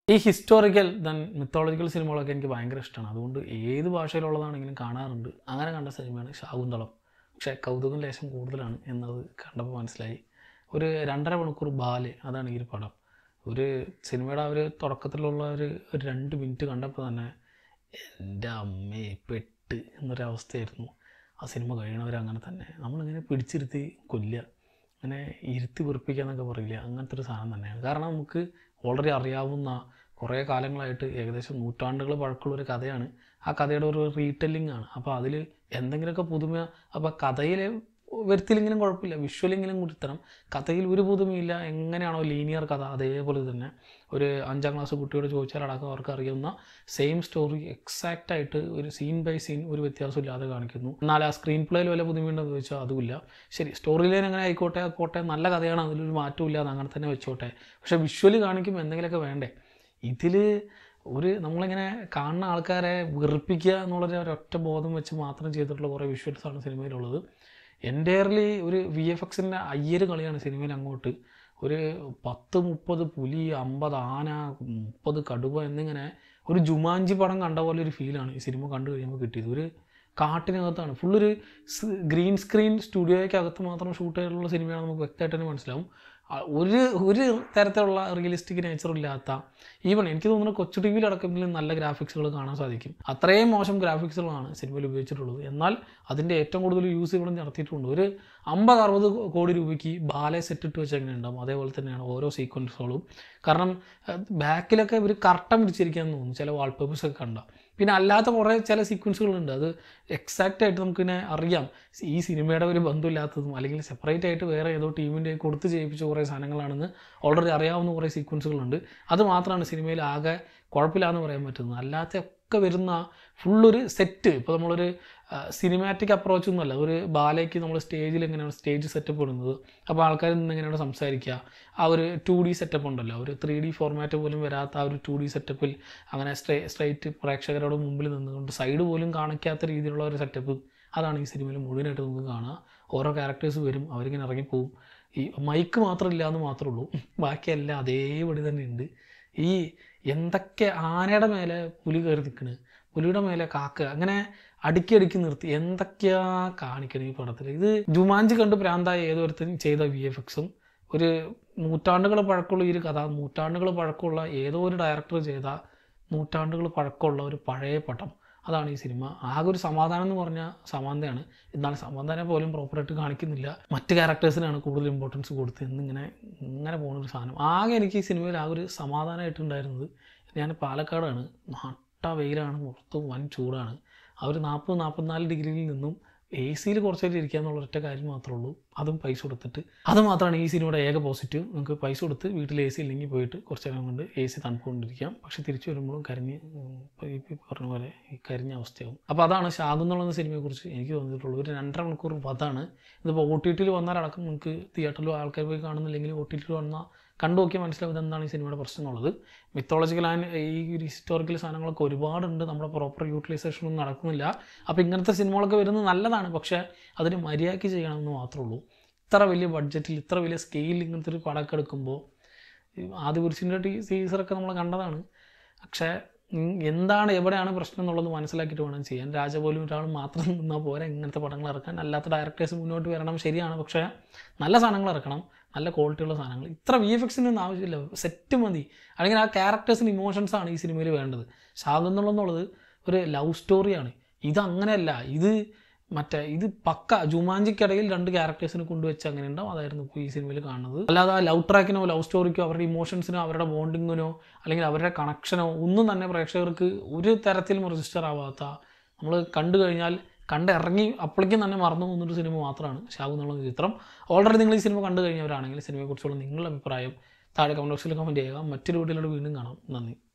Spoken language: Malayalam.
ഈ ഹിസ്റ്റോറിക്കൽ ദൻ മിത്തോളജിക്കൽ സിനിമകളൊക്കെ എനിക്ക് ഭയങ്കര ഇഷ്ടമാണ് അതുകൊണ്ട് ഏത് ഭാഷയിലുള്ളതാണെങ്കിലും കാണാറുണ്ട് അങ്ങനെ കണ്ട സിനിമയാണ് ശാകുന്തളം പക്ഷേ കൗതുകം ലേശം കൂടുതലാണ് എന്നത് കണ്ടപ്പോൾ മനസ്സിലായി ഒരു രണ്ടര മണിക്കൂർ ബാല് അതാണ് ഈ ഒരു പടം ഒരു സിനിമയുടെ ആ ഒരു തുടക്കത്തിലുള്ള ഒരു ഒരു രണ്ട് മിനിറ്റ് കണ്ടപ്പോൾ തന്നെ എൻ്റെ അമ്മേ പെട്ട് എന്നൊരവസ്ഥയായിരുന്നു ആ സിനിമ കഴിയണവർ അങ്ങനെ തന്നെ നമ്മളിങ്ങനെ പിടിച്ചിരുത്തി കൊല്ലുക അങ്ങനെ ഇരുത്തി വെറുപ്പിക്കുക എന്നൊക്കെ പറയില്ല അങ്ങനത്തെ ഒരു സാധനം തന്നെയാണ് കാരണം നമുക്ക് ഓൾറെഡി അറിയാവുന്ന കുറേ കാലങ്ങളായിട്ട് ഏകദേശം നൂറ്റാണ്ടുകൾ പഴക്കമുള്ള ഒരു കഥയാണ് ആ കഥയുടെ ഒരു റീടെല്ലിംഗ് ആണ് അപ്പോൾ അതിൽ എന്തെങ്കിലുമൊക്കെ പുതുമ അപ്പോൾ കഥയിൽ വരുത്തില്ലെങ്കിലും കുഴപ്പമില്ല വിഷ്വലെങ്കിലും കുടിത്തരം കഥയിൽ ഒരു പുതുമയില്ല എങ്ങനെയാണോ ലീനിയർ കഥ അതേപോലെ തന്നെ ഒരു അഞ്ചാം ക്ലാസ് കുട്ടിയോട് ചോദിച്ചാൽ അടക്കം അവർക്ക് അറിയുന്ന സെയിം സ്റ്റോറി എക്സാക്റ്റ് ആയിട്ട് ഒരു സീൻ ബൈ സീൻ ഒരു വ്യത്യാസമില്ലാതെ കാണിക്കുന്നു എന്നാൽ ആ സ്ക്രീൻ പ്ലേയിൽ വല്ല പുതുമയുണ്ടെന്ന് ചോദിച്ചാൽ അതുമില്ല ശരി സ്റ്റോറി ലൈൻ എങ്ങനെ ആയിക്കോട്ടെ ആയിക്കോട്ടെ നല്ല കഥയാണ് അതിലൊരു മാറ്റവും ഇല്ലാതെ അങ്ങനെ തന്നെ വെച്ചോട്ടെ പക്ഷേ വിഷ്വല് കാണിക്കുമ്പോൾ എന്തെങ്കിലുമൊക്കെ വേണ്ടേ ഇതിൽ ഒരു നമ്മളിങ്ങനെ കാണുന്ന ആൾക്കാരെ വെറുപ്പിക്കുക എന്നുള്ളൊരു ഒരൊറ്റ ബോധം വെച്ച് മാത്രം ചെയ്തിട്ടുള്ള കുറേ വിഷ്വൽസാണ് സിനിമയിലുള്ളത് എൻറ്റയർലി ഒരു വി എഫ് എക്സിൻ്റെ അയ്യര് കളിയാണ് സിനിമയിൽ അങ്ങോട്ട് ഒരു പത്ത് മുപ്പത് പുലി അമ്പത് ആന മുപ്പത് കടുവ എന്നിങ്ങനെ ഒരു ജുമാഞ്ചി പടം കണ്ട പോലെ ഒരു ഫീലാണ് ഈ സിനിമ കണ്ടു കഴിയുമ്പോൾ കിട്ടിയത് ഒരു കാട്ടിനകത്താണ് ഫുള്ളൊരു ഗ്രീൻ സ്ക്രീൻ സ്റ്റുഡിയോയ്ക്കകത്ത് മാത്രം ഷൂട്ട് ചെയ്തിട്ടുള്ള സിനിമയാണ് നമുക്ക് വ്യക്തമായിട്ട് തന്നെ മനസ്സിലാവും ആ, ഒരു ഒരു തരത്തിലുള്ള റിയലിസ്റ്റിക് നേച്ചർ ഇല്ലാത്ത ഈവൺ എനിക്ക് തോന്നുന്നു കൊച്ചു ടി വിയിലടക്കമെങ്കിലും നല്ല ഗ്രാഫിക്സുകൾ കാണാൻ സാധിക്കും അത്രയും മോശം ഗ്രാഫിക്സുകളാണ് സിനിമയിൽ ഉപയോഗിച്ചിട്ടുള്ളത് എന്നാൽ അതിൻ്റെ ഏറ്റവും കൂടുതൽ യൂസ് ഇവിടെ നടത്തിയിട്ടുണ്ട് ഒരു അമ്പത് അറുപത് കോടി രൂപയ്ക്ക് ബാലെ സെറ്റ് ഇട്ട് വെച്ച് എങ്ങനെ ഉണ്ടാവും അതേപോലെ തന്നെയാണ് ഓരോ സീക്വൻസുകളും കാരണം ബാക്കിലൊക്കെ ഒരു കർട്ടൻ പിടിച്ചിരിക്കാന്ന് തോന്നുന്നു ചില വാൾപേപ്പേഴ്സ് ഒക്കെ കണ്ട പിന്നെ അല്ലാത്ത കുറേ ചില സീക്വൻസുകളുണ്ട് അത് എക്സാക്റ്റ് ആയിട്ട് നമുക്കിങ്ങനെ അറിയാം ഈ സിനിമയുടെ ഒരു ബന്ധമില്ലാത്തതും അല്ലെങ്കിൽ സെപ്പറേറ്റ് ആയിട്ട് വേറെ ഏതോ ടീമിൻ്റെ കൊടുത്ത് ചെയ്യിപ്പിച്ച കുറേ സാധനങ്ങളാണെന്ന് ഓൾറെഡി അറിയാവുന്ന കുറേ സീക്വൻസുകളുണ്ട് അത് മാത്രമാണ് സിനിമയിൽ ആകെ കുഴപ്പമില്ലാന്ന് പറയാൻ പറ്റുന്നത് അല്ലാത്ത ഒക്കെ വരുന്ന ഫുള്ളൊരു സെറ്റ് ഇപ്പോൾ നമ്മളൊരു സിനിമാറ്റിക് അപ്രോച്ച് ഒന്നുമല്ല ഒരു ബാലയ്ക്ക് നമ്മൾ സ്റ്റേജിൽ എങ്ങനെയാണ് സ്റ്റേജ് സെറ്റപ്പ് ഇടുന്നത് അപ്പോൾ ആൾക്കാർ നിന്ന് എങ്ങനെയാണ് സംസാരിക്കുക ആ ഒരു ടു ഡി സെറ്റപ്പ് ഉണ്ടല്ലോ ഒരു ത്രീ ഡി ഫോർമാറ്റ് പോലും വരാത്ത ആ ഒരു ടു ഡി സെറ്റപ്പിൽ അങ്ങനെ സ്ട്രേ സ്ട്രൈറ്റ് പ്രേക്ഷകരുടെ മുമ്പിൽ നിന്നുകൊണ്ട് സൈഡ് പോലും കാണിക്കാത്ത രീതിയിലുള്ള ഒരു സെറ്റപ്പ് അതാണ് ഈ സിനിമയിൽ മുഴുവനായിട്ട് നമുക്ക് കാണുക ഓരോ ക്യാരക്ടേഴ്സ് വരും അവരിങ്ങനെ ഇറങ്ങിപ്പോവും ഈ മൈക്ക് മാത്രമില്ല എന്ന് മാത്രമേ ഉള്ളൂ ബാക്കിയെല്ലാം അതേപടി തന്നെ ഉണ്ട് ഈ എന്തൊക്കെ ആനയുടെ മേലെ പുലി കയറി നിൽക്കണ് പുലിയുടെ മേലെ കാക്ക അങ്ങനെ അടുക്കി അടുക്കി നിർത്തി എന്തൊക്കെയാ കാണിക്കണത് ഈ പടത്തിൽ ഇത് ജുമാഞ്ചി കണ്ട് പ്രാന്തായ ഏതൊരുത്തരും ചെയ്ത വി എഫ് എക്സും ഒരു നൂറ്റാണ്ടുകൾ പഴക്കമുള്ള ഈ ഒരു കഥ നൂറ്റാണ്ടുകൾ പഴക്കമുള്ള ഏതോ ഒരു ഡയറക്ടർ ചെയ്ത നൂറ്റാണ്ടുകൾ പഴക്കമുള്ള ഒരു പഴയ പടം അതാണ് ഈ സിനിമ ആകെ ഒരു സമാധാനം എന്ന് പറഞ്ഞാൽ സമാന്തയാണ് എന്നാൽ സമാധാനം പോലും പ്രോപ്പറായിട്ട് കാണിക്കുന്നില്ല മറ്റ് ക്യാരക്ടേഴ്സിനാണ് കൂടുതൽ ഇമ്പോർട്ടൻസ് കൊടുത്ത് എന്നിങ്ങനെ ഇങ്ങനെ പോകുന്ന ഒരു സാധനം ആകെ എനിക്ക് ഈ സിനിമയിൽ ആ ഒരു സമാധാനമായിട്ടുണ്ടായിരുന്നത് ഞാൻ പാലക്കാടാണ് നട്ട വെയിലാണ് പുറത്ത് വൻ ചൂടാണ് ആ ഒരു നാൽപ്പത് നാൽപ്പത്തിനാല് ഡിഗ്രിയിൽ നിന്നും എ സിയിൽ കുറച്ച് നേരം ഇരിക്കുക എന്നുള്ള ഒറ്റ കാര്യം മാത്രമേ ഉള്ളൂ അതും പൈസ കൊടുത്തിട്ട് അത് മാത്രമാണ് ഈ സിനിമയുടെ ഏക പോസിറ്റീവ് നമുക്ക് പൈസ കൊടുത്ത് വീട്ടിൽ എ സി ഇല്ലെങ്കിൽ പോയിട്ട് കുറച്ച് നേരം കൊണ്ട് എ സി തണുപ്പുകൊണ്ടിരിക്കാം പക്ഷെ തിരിച്ചു വരുമ്പോഴും കരിഞ്ഞ് ഉം, ഇപ്പൊ ഈ ഈ പറഞ്ഞ പോലെ ഈ കരിഞ്ഞ അവസ്ഥയാവും അപ്പോൾ അതാണ് ഷാദെന്നുള്ള സിനിമയെക്കുറിച്ച് എനിക്ക് തോന്നിയിട്ടുള്ളത് ഒരു രണ്ടര മണിക്കൂർ വധാണ് ഇതിപ്പോൾ ഒ ടി ടിയിൽ വന്നാലടക്കം നിങ്ങൾക്ക് തിയേറ്ററിൽ ആൾക്കാർ പോയി കാണുന്നില്ലെങ്കിൽ ഒ ടി ടിയിൽ വന്നാൽ കണ്ടു നോക്കിയാൽ മനസ്സിലാവും ഇതെന്താണ് ഈ സിനിമയുടെ പ്രശ്നം എന്നുള്ളത് മിത്തോളജിക്കൽ ആൻഡ് ഈ ഒരു ഹിസ്റ്റോറിക്കൽ സാധനങ്ങളൊക്കെ ഒരുപാടുണ്ട് നമ്മുടെ പ്രോപ്പർ യൂട്ടിലൈസേഷൻ ഒന്നും നടക്കുന്നില്ല അപ്പോൾ ഇങ്ങനത്തെ സിനിമകളൊക്കെ വരുന്നത് നല്ലതാണ് പക്ഷേ അതിന് മര്യാദയ്ക്ക് ചെയ്യണമെന്ന് മാത്രമേ ഉള്ളൂ ഇത്ര വലിയ ബഡ്ജറ്റിൽ ഇത്ര വലിയ സ്കെയിലിൽ ഇങ്ങനത്തെ ഒരു പടമൊക്കെ എടുക്കുമ്പോൾ ആദിപുരുഷൻ്റെ ടീ സീസറൊക്കെ നമ്മൾ കണ്ടതാണ് പക്ഷേ ഉം, എന്താണ് എവിടെയാണ് പ്രശ്നം എന്നുള്ളത് മനസ്സിലാക്കിയിട്ട് വേണം ചെയ്യാൻ രാജ പോലും ഒരാൾ മാത്രം നിന്നാൽ പോരാ ഇങ്ങനത്തെ പടങ്ങൾ ഇറക്കാൻ അല്ലാത്ത ഡയറക്ടേഴ്സ് മുന്നോട്ട് വരണം ശരിയാണ് പക്ഷേ നല്ല സാധനങ്ങൾ ഇറക്കണം നല്ല ക്വാളിറ്റിയുള്ള സാധനങ്ങൾ ഇത്ര വി എഫ് എക്സിൻ്റെ ആവശ്യമില്ല സെറ്റ് മതി അല്ലെങ്കിൽ ആ ക്യാരക്ടേഴ്സിന് ഇമോഷൻസ് ആണ് ഈ സിനിമയിൽ വേണ്ടത് ശാകുന്നുള്ളത് ഒരു ലവ് സ്റ്റോറിയാണ് ഇത് അങ്ങനെയല്ല ഇത് മറ്റേ ഇത് പക്ക ജുമാഞ്ചിക്കിടയിൽ രണ്ട് ക്യാരക്ടേഴ്സിനെ കൊണ്ടുവച്ച് അങ്ങനെ ഉണ്ടാവും അതായിരുന്നു ഇപ്പോൾ ഈ സിനിമയിൽ കാണുന്നത് അല്ലാതെ ആ ലവ് ട്രാക്കിനോ ലവ് സ്റ്റോറിക്കോ അവരുടെ ഇമോഷൻസിനോ അവരുടെ ബോണ്ടിങ്ങിനോ അല്ലെങ്കിൽ അവരുടെ കണക്ഷനോ ഒന്നും തന്നെ പ്രേക്ഷകർക്ക് ഒരു തരത്തിലും രജിസ്റ്റർ ആവാത്ത നമ്മൾ കണ്ടു കഴിഞ്ഞാൽ കണ്ടിറങ്ങി അപ്പോഴേക്കും തന്നെ മറന്നു പോകുന്നൊരു സിനിമ മാത്രമാണ് ഷാബു എന്നുള്ള ചിത്രം ഓൾറെഡി നിങ്ങൾ ഈ സിനിമ കണ്ടു കഴിഞ്ഞവരാണെങ്കിൽ സിനിമയെക്കുറിച്ചുള്ള നിങ്ങളുടെ അഭിപ്രായം താഴെ കമൻറ്റ് ബോക്സിൽ കമൻറ്റ് ചെയ്യുക മറ്റൊരു വീഡിയോയിലൂടെ വീണ്ടും കാണാം നന്ദി